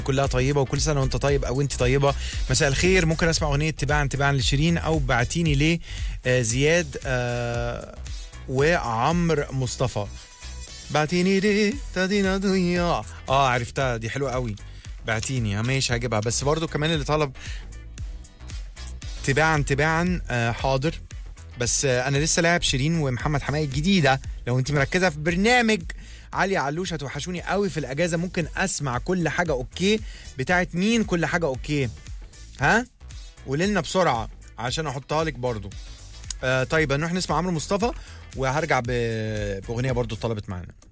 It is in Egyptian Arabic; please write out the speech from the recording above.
كلها طيبه وكل سنه وانت طيب او انت طيبه مساء الخير ممكن اسمع اغنيه تباعا تباعا لشيرين او بعتيني ليه آه زياد آه وعمر مصطفى بعتيني ليه تدينا ضياع اه عرفتها دي حلوه قوي بعتيني آه، ماشي هجيبها بس برضو كمان اللي طلب تباعا تباعا آه حاضر بس آه انا لسه لاعب شيرين ومحمد حماقي الجديده لو انت مركزه في برنامج علي علوش هتوحشوني قوي في الاجازه ممكن اسمع كل حاجه اوكي بتاعت مين كل حاجه اوكي ها قولي لنا بسرعه عشان احطها لك برضو آه طيب هنروح نسمع عمرو مصطفى وهرجع ب- باغنيه برضو طلبت معانا